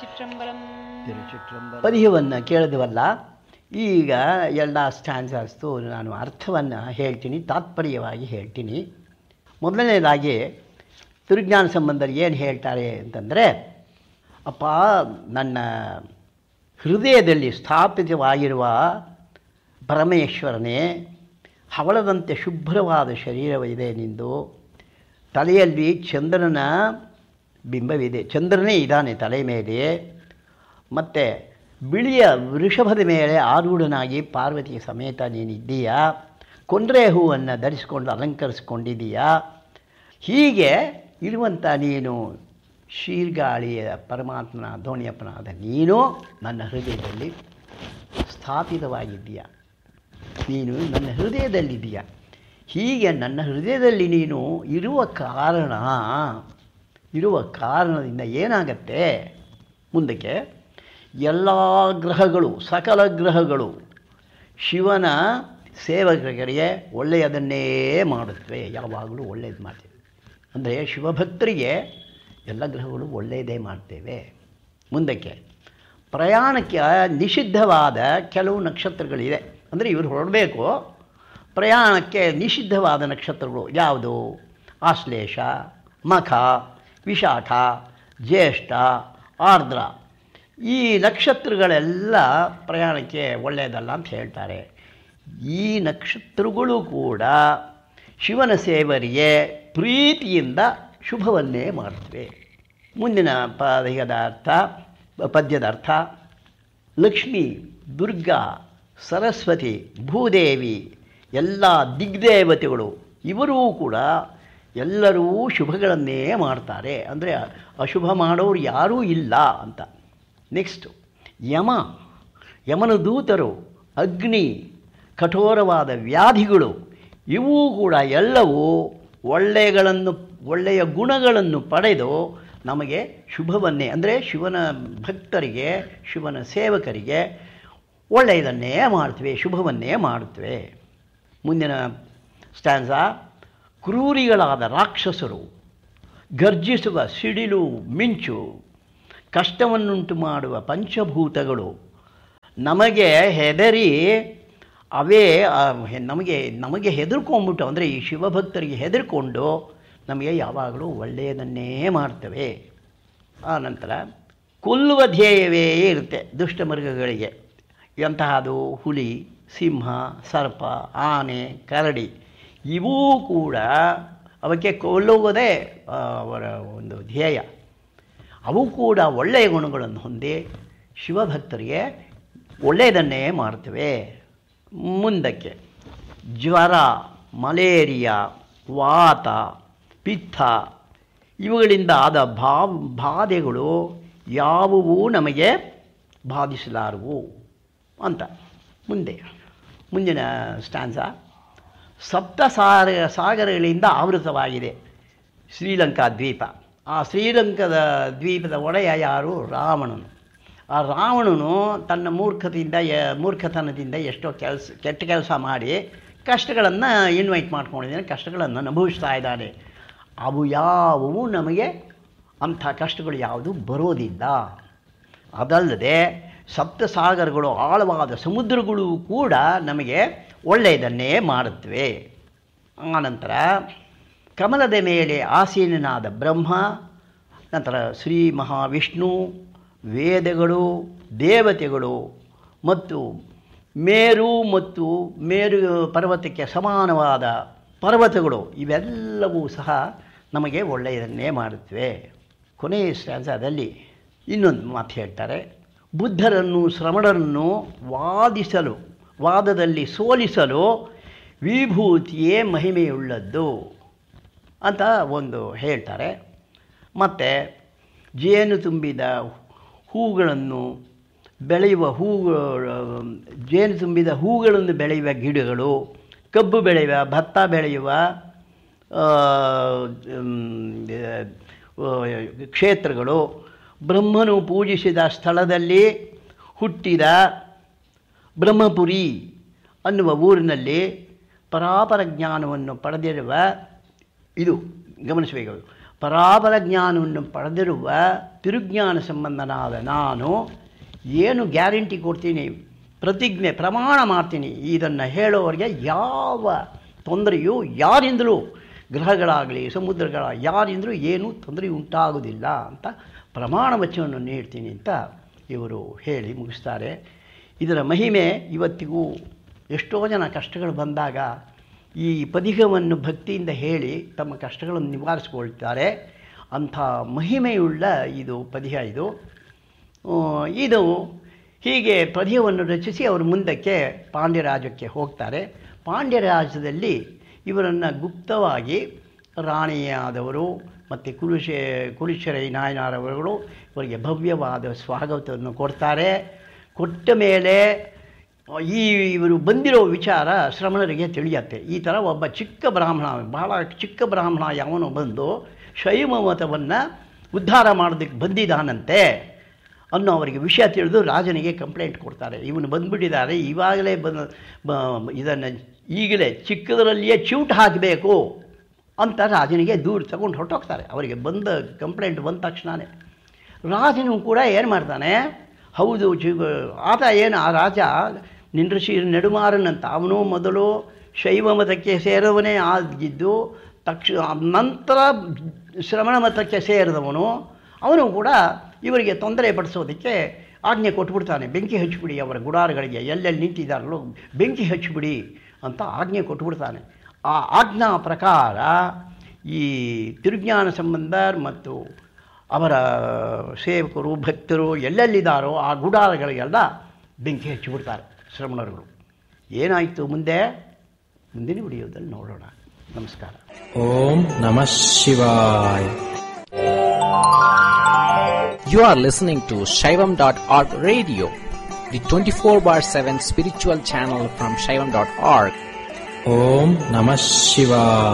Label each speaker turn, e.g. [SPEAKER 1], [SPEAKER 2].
[SPEAKER 1] திருச்சிற்றம்பலம்
[SPEAKER 2] ಪದ್ಯವನ್ನು ಕೇಳಿದ್ವಲ್ಲ ಈಗ ಎಲ್ಲ ಸ್ಟ್ಯಾನ್ಸರ್ಸ್ತು ನಾನು ಅರ್ಥವನ್ನು ಹೇಳ್ತೀನಿ ತಾತ್ಪರ್ಯವಾಗಿ ಹೇಳ್ತೀನಿ ಮೊದಲನೇದಾಗಿ ತಿರುಜ್ಞಾನ ಸಂಬಂಧರು ಏನು ಹೇಳ್ತಾರೆ ಅಂತಂದರೆ ಅಪ್ಪ ನನ್ನ ಹೃದಯದಲ್ಲಿ ಸ್ಥಾಪಿತವಾಗಿರುವ ಪರಮೇಶ್ವರನೇ ಹವಳದಂತೆ ಶುಭ್ರವಾದ ಶರೀರವಿದೆ ನಿಂದು ತಲೆಯಲ್ಲಿ ಚಂದ್ರನ ಬಿಂಬವಿದೆ ಚಂದ್ರನೇ ಇದ್ದಾನೆ ತಲೆ ಮೇಲೆ ಮತ್ತು ಬಿಳಿಯ ವೃಷಭದ ಮೇಲೆ ಆರೂಢನಾಗಿ ಪಾರ್ವತಿಯ ಸಮೇತ ನೀನಿದ್ದೀಯಾ ಕೊಂಡ್ರೆ ಹೂವನ್ನು ಧರಿಸಿಕೊಂಡು ಅಲಂಕರಿಸ್ಕೊಂಡಿದ್ದೀಯಾ ಹೀಗೆ ಇರುವಂಥ ನೀನು ಶೀರ್ಗಾಳಿಯ ಪರಮಾತ್ಮನ ಧೋಣಿಯಪ್ಪನಾದ ನೀನು ನನ್ನ ಹೃದಯದಲ್ಲಿ ಸ್ಥಾಪಿತವಾಗಿದ್ದೀಯ ನೀನು ನನ್ನ ಹೃದಯದಲ್ಲಿದ್ದೀಯ ಹೀಗೆ ನನ್ನ ಹೃದಯದಲ್ಲಿ ನೀನು ಇರುವ ಕಾರಣ ಇರುವ ಕಾರಣದಿಂದ ಏನಾಗತ್ತೆ ಮುಂದಕ್ಕೆ ಎಲ್ಲ ಗ್ರಹಗಳು ಸಕಲ ಗ್ರಹಗಳು ಶಿವನ ಸೇವಕರಿಗೆ ಒಳ್ಳೆಯದನ್ನೇ ಮಾಡುತ್ತವೆ ಯಾವಾಗಲೂ ಒಳ್ಳೆಯದು ಮಾಡ್ತೇವೆ ಅಂದರೆ ಶಿವಭಕ್ತರಿಗೆ ಎಲ್ಲ ಗ್ರಹಗಳು ಒಳ್ಳೆಯದೇ ಮಾಡ್ತೇವೆ ಮುಂದಕ್ಕೆ ಪ್ರಯಾಣಕ್ಕೆ ನಿಷಿದ್ಧವಾದ ಕೆಲವು ನಕ್ಷತ್ರಗಳಿದೆ ಅಂದರೆ ಇವರು ಹೊರಡಬೇಕು ಪ್ರಯಾಣಕ್ಕೆ ನಿಷಿದ್ಧವಾದ ನಕ್ಷತ್ರಗಳು ಯಾವುದು ಆಶ್ಲೇಷ ಮಖ ವಿಶಾಖ ಜ್ಯೇಷ್ಠ ಆರ್ದ್ರ ಈ ನಕ್ಷತ್ರಗಳೆಲ್ಲ ಪ್ರಯಾಣಕ್ಕೆ ಒಳ್ಳೆಯದಲ್ಲ ಅಂತ ಹೇಳ್ತಾರೆ ಈ ನಕ್ಷತ್ರಗಳು ಕೂಡ ಶಿವನ ಸೇವರಿಗೆ ಪ್ರೀತಿಯಿಂದ ಶುಭವನ್ನೇ ಮಾಡುತ್ತವೆ ಮುಂದಿನ ಪದ್ಯದ ಅರ್ಥ ಪದ್ಯದ ಅರ್ಥ ಲಕ್ಷ್ಮಿ ದುರ್ಗಾ ಸರಸ್ವತಿ ಭೂದೇವಿ ಎಲ್ಲ ದಿಗ್ದೇವತೆಗಳು ಇವರೂ ಕೂಡ ಎಲ್ಲರೂ ಶುಭಗಳನ್ನೇ ಮಾಡ್ತಾರೆ ಅಂದರೆ ಅಶುಭ ಮಾಡೋರು ಯಾರೂ ಇಲ್ಲ ಅಂತ ನೆಕ್ಸ್ಟು ಯಮ ಯಮನ ದೂತರು ಅಗ್ನಿ ಕಠೋರವಾದ ವ್ಯಾಧಿಗಳು ಇವೂ ಕೂಡ ಎಲ್ಲವೂ ಒಳ್ಳೆಯಗಳನ್ನು ಒಳ್ಳೆಯ ಗುಣಗಳನ್ನು ಪಡೆದು ನಮಗೆ ಶುಭವನ್ನೇ ಅಂದರೆ ಶಿವನ ಭಕ್ತರಿಗೆ ಶಿವನ ಸೇವಕರಿಗೆ ಒಳ್ಳೆಯದನ್ನೇ ಮಾಡ್ತವೆ ಶುಭವನ್ನೇ ಮಾಡುತ್ತವೆ ಮುಂದಿನ ಸ್ಟ್ಯಾನ್ಸ ಕ್ರೂರಿಗಳಾದ ರಾಕ್ಷಸರು ಗರ್ಜಿಸುವ ಸಿಡಿಲು ಮಿಂಚು ಕಷ್ಟವನ್ನುಂಟು ಮಾಡುವ ಪಂಚಭೂತಗಳು ನಮಗೆ ಹೆದರಿ ಅವೇ ಆ, ಹೆ- ನಮಗೆ ನಮಗೆ ಹೆದರ್ಕೊಂಡ್ಬಿಟ್ಟು ಅಂದರೆ ಈ ಶಿವಭಕ್ತರಿಗೆ ಹೆದರ್ಕೊಂಡು ನಮಗೆ ಯಾವಾಗಲೂ ಒಳ್ಳೆಯದನ್ನೇ ಮಾಡ್ತವೆ ಆ ನಂತರ ಕೊಲ್ಲುವ ಧ್ಯೇಯವೇ ಇರುತ್ತೆ ದುಷ್ಟ ಮೃಗಗಳಿಗೆ ಎಂತಹದು ಹುಲಿ ಸಿಂಹ ಸರ್ಪ ಆನೆ ಕರಡಿ ಇವೂ ಕೂಡ ಅವಕ್ಕೆ ಕೊಲ್ಲುವುದೇ ಆ, ಅವರ ಒಂದು ಧ್ಯೇಯ ಅವು ಕೂಡ ಒಳ್ಳೆಯ ಗುಣಗಳನ್ನು ಹೊಂದಿ ಶಿವಭಕ್ತರಿಗೆ ಒಳ್ಳೆಯದನ್ನೇ ಮಾಡ್ತವೆ ಮುಂದಕ್ಕೆ ಜ್ವರ ಮಲೇರಿಯಾ ವಾತ ಪಿತ್ತ ಇವುಗಳಿಂದ ಆದ ಭಾ ಬಾಧೆಗಳು ಯಾವುವೂ ನಮಗೆ ಬಾಧಿಸಲಾರವು ಅಂತ ಮುಂದೆ ಮುಂದಿನ ಸ್ಟ್ಯಾನ್ಸ ಸಪ್ತ ಸಾರ ಸಾಗರಗಳಿಂದ ಆವೃತವಾಗಿದೆ ಶ್ರೀಲಂಕಾ ದ್ವೀಪ ಆ ಶ್ರೀಲಂಕಾದ ದ್ವೀಪದ ಒಡೆಯ ಯಾರು ರಾವಣನು ಆ ರಾವಣನು ತನ್ನ ಮೂರ್ಖತೆಯಿಂದ ಯ- ಮೂರ್ಖತನದಿಂದ ಎಷ್ಟೋ ಕೆಲಸ ಕೆಟ್ಟ ಕೆಲಸ ಮಾಡಿ ಕಷ್ಟಗಳನ್ನು ಇನ್ವೈಟ್ ಮಾಡ್ಕೊಂಡಿದ್ದಾನೆ ಕಷ್ಟಗಳನ್ನು ಅನುಭವಿಸ್ತಾ ಇದ್ದಾನೆ ಅವು ಯಾವುವು ನಮಗೆ ಅಂಥ ಕಷ್ಟಗಳು ಯಾವುದು ಬರೋದಿಲ್ಲ ಅದಲ್ಲದೆ ಸಪ್ತ ಸಾಗರಗಳು ಆಳವಾದ ಸಮುದ್ರಗಳು ಕೂಡ ನಮಗೆ ಒಳ್ಳೆಯದನ್ನೇ ಮಾಡುತ್ತವೆ ಆನಂತರ ಕಮಲದ ಮೇಲೆ ಆಸೀನನಾದ ಬ್ರಹ್ಮ ನಂತರ ಶ್ರೀ ಮಹಾವಿಷ್ಣು ವೇದಗಳು ದೇವತೆಗಳು ಮತ್ತು ಮೇರು ಮತ್ತು ಮೇರು ಪರ್ವತಕ್ಕೆ ಸಮಾನವಾದ ಪರ್ವತಗಳು ಇವೆಲ್ಲವೂ ಸಹ ನಮಗೆ ಒಳ್ಳೆಯದನ್ನೇ ಮಾಡುತ್ತವೆ ಕೊನೆಯ ಸ್ಟ್ಯಾನ್ಸದಲ್ಲಿ ಇನ್ನೊಂದು ಮಾತು ಹೇಳ್ತಾರೆ ಬುದ್ಧರನ್ನು ಶ್ರಮಣರನ್ನು ವಾದಿಸಲು ವಾದದಲ್ಲಿ ಸೋಲಿಸಲು ವಿಭೂತಿಯೇ ಮಹಿಮೆಯುಳ್ಳದ್ದು ಅಂತ ಒಂದು ಹೇಳ್ತಾರೆ ಮತ್ತು ಜೇನು ತುಂಬಿದ ಹೂಗಳನ್ನು ಬೆಳೆಯುವ ಹೂಗಳು ಜೇನು ತುಂಬಿದ ಹೂಗಳನ್ನು ಬೆಳೆಯುವ ಗಿಡಗಳು ಕಬ್ಬು ಬೆಳೆಯುವ ಭತ್ತ ಬೆಳೆಯುವ ಆ, ಮ್, ಆ, ಕ್ಷೇತ್ರಗಳು ಬ್ರಹ್ಮನು ಪೂಜಿಸಿದ ಸ್ಥಳದಲ್ಲಿ ಹುಟ್ಟಿದ ಬ್ರಹ್ಮಪುರಿ ಅನ್ನುವ ಊರಿನಲ್ಲಿ ಪರಾಪರ ಜ್ಞಾನವನ್ನು ಪಡೆದಿರುವ ಇದು ಗಮನಿಸಬೇಕು ಪರಾಬರ ಜ್ಞಾನವನ್ನು ಪಡೆದಿರುವ ತಿರುಜ್ಞಾನ ಸಂಬಂಧನಾದ ನಾನು ಏನು ಗ್ಯಾರಂಟಿ ಕೊಡ್ತೀನಿ ಪ್ರತಿಜ್ಞೆ ಪ್ರಮಾಣ ಮಾಡ್ತೀನಿ ಇದನ್ನು ಹೇಳೋರಿಗೆ ಯಾವ ತೊಂದರೆಯೂ ಯಾರಿಂದಲೂ ಗ್ರಹಗಳಾಗಲಿ ಸಮುದ್ರಗಳ ಯಾರಿಂದಲೂ ಏನೂ ತೊಂದರೆ ಉಂಟಾಗುವುದಿಲ್ಲ ಅಂತ ಪ್ರಮಾಣ ವಚನವನ್ನು ನೀಡ್ತೀನಿ ಅಂತ ಇವರು ಹೇಳಿ ಮುಗಿಸ್ತಾರೆ ಇದರ ಮಹಿಮೆ ಇವತ್ತಿಗೂ ಎಷ್ಟೋ ಜನ ಕಷ್ಟಗಳು ಬಂದಾಗ ಈ ಪದಿಗವನ್ನು ಭಕ್ತಿಯಿಂದ ಹೇಳಿ ತಮ್ಮ ಕಷ್ಟಗಳನ್ನು ನಿವಾರಿಸಿಕೊಳ್ತಾರೆ ಅಂಥ ಮಹಿಮೆಯುಳ್ಳ ಇದು ಪದಿಗ ಇದು ಆ, ಇದು ಹೀಗೆ ಪದ್ಯವನ್ನು ರಚಿಸಿ ಅವರು ಮುಂದಕ್ಕೆ ಪಾಂಡ್ಯರಾಜಕ್ಕೆ ಹೋಗ್ತಾರೆ ಪಾಂಡ್ಯರಾಜ್ಯದಲ್ಲಿ ಇವರನ್ನು ಗುಪ್ತವಾಗಿ ರಾಣಿಯಾದವರು ಮತ್ತು ಕುರುಶೆ ಕುರುಶರೈ ನಾಯನಾರವರುಗಳು ಇವರಿಗೆ ಭವ್ಯವಾದ ಸ್ವಾಗತವನ್ನು ಕೊಡ್ತಾರೆ ಕೊಟ್ಟ ಮೇಲೆ ಈ ಇವರು ಬಂದಿರೋ ವಿಚಾರ ಶ್ರಮಣರಿಗೆ ತಿಳಿಯತ್ತೆ ಈ ಥರ ಒಬ್ಬ ಚಿಕ್ಕ ಬ್ರಾಹ್ಮಣ ಬಹಳ ಚಿಕ್ಕ ಬ್ರಾಹ್ಮಣ ಯಾವನೋ ಬಂದು ಶೈವ ಮತವನ್ನು ಉದ್ಧಾರ ಮಾಡೋದಕ್ಕೆ ಬಂದಿದ್ದಾನಂತೆ ಅನ್ನೋ ಅವರಿಗೆ ವಿಷಯ ತಿಳಿದು ರಾಜನಿಗೆ ಕಂಪ್ಲೇಂಟ್ ಕೊಡ್ತಾರೆ ಇವನು ಬಂದುಬಿಟ್ಟಿದ್ದಾರೆ ಇವಾಗಲೇ ಬಂದು ಇದನ್ನು ಈಗಲೇ ಚಿಕ್ಕದರಲ್ಲಿಯೇ ಚ್ಯೂಟ್ ಹಾಕಬೇಕು ಅಂತ ರಾಜನಿಗೆ ದೂರ ತಗೊಂಡು ಹೊರಟೋಗ್ತಾರೆ ಅವರಿಗೆ ಬಂದ ಕಂಪ್ಲೇಂಟ್ ಬಂದ ತಕ್ಷಣವೇ ರಾಜನು ಕೂಡ ಏನು ಮಾಡ್ತಾನೆ ಹೌದು ಚಿ ಆತ ಏನು ಆ ರಾಜ ನಿಂದ್ರಿಸಿ ನೆಡುಮಾರನಂತ ಅವನು ಮೊದಲು ಶೈವ ಮತಕ್ಕೆ ಸೇರವನೇ ಆಗಿದ್ದು ತಕ್ಷ ನಂತರ ಶ್ರವಣ ಮತಕ್ಕೆ ಸೇರಿದವನು ಅವನು ಕೂಡ ಇವರಿಗೆ ತೊಂದರೆ ಪಡಿಸೋದಕ್ಕೆ ಆಜ್ಞೆ ಕೊಟ್ಬಿಡ್ತಾನೆ ಬೆಂಕಿ ಹಚ್ಚಿಬಿಡಿ ಅವರ ಗುಡಾರಗಳಿಗೆ ಎಲ್ಲೆಲ್ಲಿ ನಿಂತಿದ್ದಾರಲ್ಲೋ ಬೆಂಕಿ ಹಚ್ಚಿಬಿಡಿ ಅಂತ ಆಜ್ಞೆ ಕೊಟ್ಬಿಡ್ತಾನೆ ಆ ಆಜ್ಞಾ ಪ್ರಕಾರ ಈ ತಿರುಜ್ಞಾನ ಸಂಬಂಧ ಮತ್ತು ಅವರ ಸೇವಕರು ಭಕ್ತರು ಎಲ್ಲೆಲ್ಲಿದ್ದಾರೋ ಆ ಗುಡಾರಗಳಿಗೆಲ್ಲ ಬೆಂಕಿ ಹಚ್ಚಿಬಿಡ್ತಾರೆ ಶ್ರಮಣರುಗಳು ಏನಾಯಿತು ಮುಂದೆ ಮುಂದಿನ ವಿಡಿಯೋದಲ್ಲಿ ನೋಡೋಣ ನಮಸ್ಕಾರ
[SPEAKER 1] ಓಂ ನಮಃ ಶಿವಾಯ
[SPEAKER 3] You are listening to Shaivam.org radio, the 24 bar 7 spiritual channel from Shaivam.org.
[SPEAKER 1] ಓಂ ನಮಃ ಶಿವಾಯ